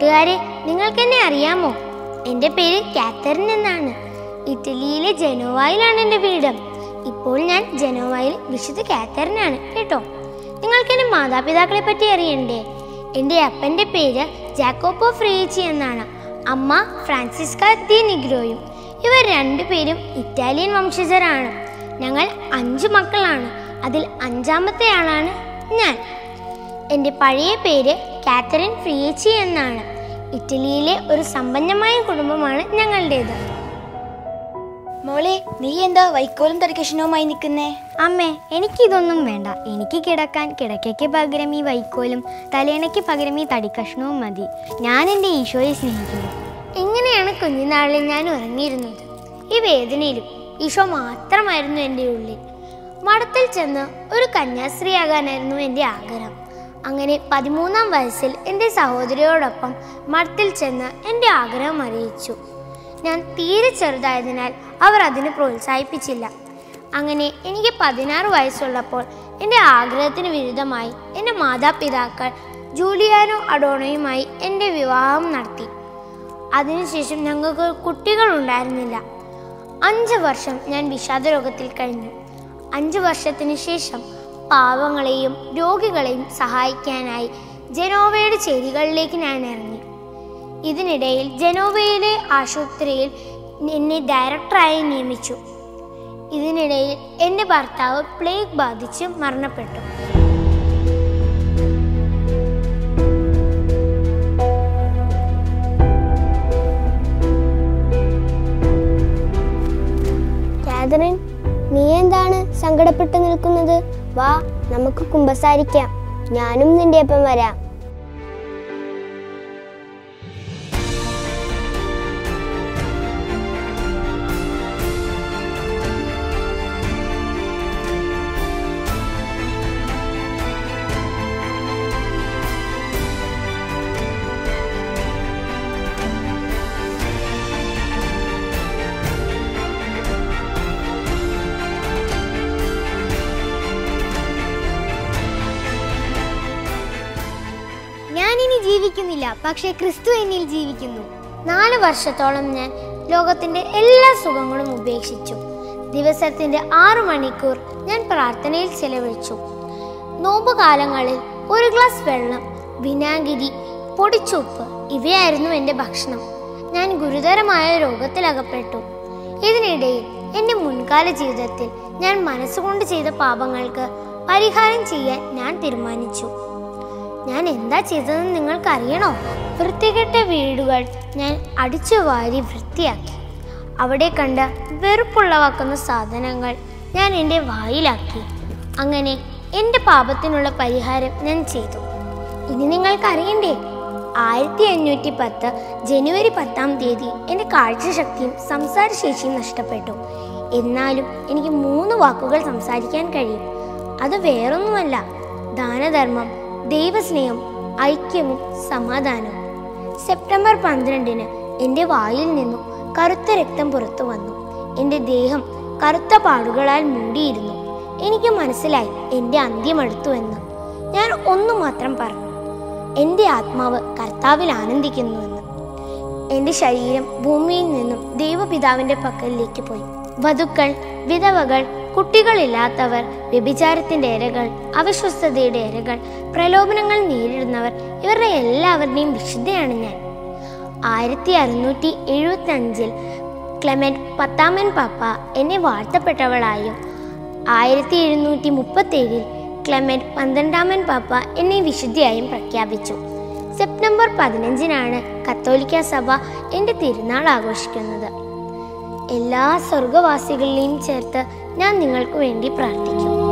കൂട്ടുകാരെ നിങ്ങൾക്കെന്നെ അറിയാമോ എൻ്റെ പേര് കാത്തറിൻ എന്നാണ് ഇറ്റലിയിലെ ജനോവയിലാണ് എൻ്റെ വീട് ഇപ്പോൾ ഞാൻ ജനോവയിൽ വിശുദ്ധ കാത്തറിനാണ് കേട്ടോ നിങ്ങൾക്ക് എൻ്റെ മാതാപിതാക്കളെ പറ്റി അറിയണ്ടേ എൻ്റെ അപ്പൻ്റെ പേര് ജാക്കോപ്പോ ഫ്രീച്ചി എന്നാണ് അമ്മ ഫ്രാൻസിസ്ക ദി നിഗ്രോയും ഇവർ രണ്ടുപേരും ഇറ്റാലിയൻ വംശജരാണ് ഞങ്ങൾ അഞ്ചു മക്കളാണ് അതിൽ അഞ്ചാമത്തെ ആളാണ് ഞാൻ എൻ്റെ പഴയ പേര് കാത്തറിൻ ഫ്രിയേച്ചി എന്നാണ് ഇറ്റലിയിലെ ഒരു സമ്പന്നമായ കുടുംബമാണ് ഞങ്ങളുടേത് മോളെ നീ എന്താ വൈക്കോലും തടിക്കഷ്ണവുമായി നിൽക്കുന്നേ അമ്മേ എനിക്കിതൊന്നും വേണ്ട എനിക്ക് കിടക്കാൻ കിടക്കയ്ക്ക് പകരം ഈ വൈക്കോലും തലേണയ്ക്ക് പകരം ഈ തടിക്കഷ്ണവും മതി ഞാൻ എൻ്റെ ഈശോയെ സ്നേഹിക്കുന്നു ഇങ്ങനെയാണ് കുഞ്ഞുനാളിൽ ഞാൻ ഉറങ്ങിയിരുന്നത് ഈ വേദനയിലും ഈശോ മാത്രമായിരുന്നു എൻ്റെ ഉള്ളിൽ മഠത്തിൽ ചെന്ന് ഒരു കന്യാസ്ത്രീയാകാനായിരുന്നു എൻ്റെ ആഗ്രഹം അങ്ങനെ പതിമൂന്നാം വയസ്സിൽ എൻ്റെ സഹോദരിയോടൊപ്പം മഠത്തിൽ ചെന്ന് എൻ്റെ ആഗ്രഹം അറിയിച്ചു ഞാൻ തീരെ ചെറുതായതിനാൽ അവർ അതിന് പ്രോത്സാഹിപ്പിച്ചില്ല അങ്ങനെ എനിക്ക് പതിനാറ് വയസ്സുള്ളപ്പോൾ എൻ്റെ ആഗ്രഹത്തിന് വിരുദ്ധമായി എൻ്റെ മാതാപിതാക്കൾ ജൂലിയാനോ അഡോണയുമായി എൻ്റെ വിവാഹം നടത്തി അതിനുശേഷം ഞങ്ങൾക്ക് കുട്ടികൾ ഉണ്ടായിരുന്നില്ല അഞ്ച് വർഷം ഞാൻ വിഷാദരോഗത്തിൽ കഴിഞ്ഞു അഞ്ച് വർഷത്തിന് ശേഷം പാവങ്ങളെയും രോഗികളെയും സഹായിക്കാനായി ജനോവയുടെ ചേരികളിലേക്ക് ഞാൻ ഇറങ്ങി ഇതിനിടയിൽ ജനോവയിലെ ആശുപത്രിയിൽ എന്നെ ഡയറക്ടറായി നിയമിച്ചു ഇതിനിടയിൽ എൻ്റെ ഭർത്താവ് പ്ലേഗ് ബാധിച്ച് മരണപ്പെട്ടു കാതറിൻ നീ എന്താണ് സങ്കടപ്പെട്ടു നിൽക്കുന്നത് വാ നമുക്ക് കുമ്പസാരിക്കാം ഞാനും നിന്റെ ഒപ്പം വരാം ഞാനിനി ജീവിക്കുന്നില്ല പക്ഷേ ക്രിസ്തു എന്നിൽ ജീവിക്കുന്നു നാല് വർഷത്തോളം ഞാൻ ലോകത്തിന്റെ എല്ലാ സുഖങ്ങളും ഉപേക്ഷിച്ചു ദിവസത്തിന്റെ ആറു മണിക്കൂർ ഞാൻ പ്രാർത്ഥനയിൽ ചെലവഴിച്ചു നോമ്പുകാലങ്ങളിൽ ഒരു ഗ്ലാസ് വെള്ളം വിനാഗിരി പൊടിച്ചുപ്പ് ഇവയായിരുന്നു എൻ്റെ ഭക്ഷണം ഞാൻ ഗുരുതരമായ രോഗത്തിലകപ്പെട്ടു ഇതിനിടയിൽ എൻ്റെ മുൻകാല ജീവിതത്തിൽ ഞാൻ മനസ്സുകൊണ്ട് ചെയ്ത പാപങ്ങൾക്ക് പരിഹാരം ചെയ്യാൻ ഞാൻ തീരുമാനിച്ചു ഞാൻ എന്താ ചെയ്തതെന്ന് നിങ്ങൾക്ക് അറിയണോ വൃത്തികെട്ട വീടുകൾ ഞാൻ അടിച്ചു വാരി വൃത്തിയാക്കി അവിടെ കണ്ട വെറുപ്പുളവാക്കുന്ന സാധനങ്ങൾ ഞാൻ എൻ്റെ വായിലാക്കി അങ്ങനെ എൻ്റെ പാപത്തിനുള്ള പരിഹാരം ഞാൻ ചെയ്തു ഇനി നിങ്ങൾക്ക് അറിയണ്ടേ ആയിരത്തി അഞ്ഞൂറ്റി പത്ത് ജനുവരി പത്താം തീയതി എൻ്റെ കാഴ്ചശക്തിയും സംസാരശേഷിയും നഷ്ടപ്പെട്ടു എന്നാലും എനിക്ക് മൂന്ന് വാക്കുകൾ സംസാരിക്കാൻ കഴിയും അത് വേറൊന്നുമല്ല ദാനധർമ്മം ദൈവസ്നേഹം ഐക്യവും സമാധാനവും സെപ്റ്റംബർ പന്ത്രണ്ടിന് എൻ്റെ വായിൽ നിന്നും കറുത്ത രക്തം പുറത്തു വന്നു എൻ്റെ ദേഹം കറുത്ത പാടുകളാൽ മൂടിയിരുന്നു എനിക്ക് മനസ്സിലായി എൻ്റെ അന്ത്യം അടുത്തു എന്ന് ഞാൻ ഒന്നു മാത്രം പറഞ്ഞു എൻ്റെ ആത്മാവ് കർത്താവിൽ ആനന്ദിക്കുന്നുവെന്ന് എൻ്റെ ശരീരം ഭൂമിയിൽ നിന്നും ദൈവപിതാവിൻ്റെ പക്കലിലേക്ക് പോയി വധുക്കൾ വിധവകൾ കുട്ടികളില്ലാത്തവർ വ്യഭിചാരത്തിന്റെ ഇരകൾ അവിശ്വസ്തതയുടെ ഇരകൾ പ്രലോഭനങ്ങൾ നേരിടുന്നവർ ഇവരുടെ എല്ലാവരുടെയും വിശുദ്ധയാണ് ഞാൻ ആയിരത്തി അറുന്നൂറ്റി എഴുപത്തി അഞ്ചിൽ ക്ലെമന്റ് പത്താമൻ പാപ്പ എന്നെ വാഴ്ത്തപ്പെട്ടവളായും ആയിരത്തി എഴുന്നൂറ്റി മുപ്പത്തി ഏഴിൽ ക്ലെമന്റ് പന്ത്രണ്ടാമൻ പാപ്പ എന്നെ വിശുദ്ധിയായും പ്രഖ്യാപിച്ചു സെപ്റ്റംബർ പതിനഞ്ചിനാണ് കത്തോലിക്ക സഭ എൻ്റെ തിരുനാൾ ആഘോഷിക്കുന്നത് എല്ലാ സ്വർഗവാസികളെയും ചേർത്ത് ഞാൻ നിങ്ങൾക്ക് വേണ്ടി പ്രാർത്ഥിക്കും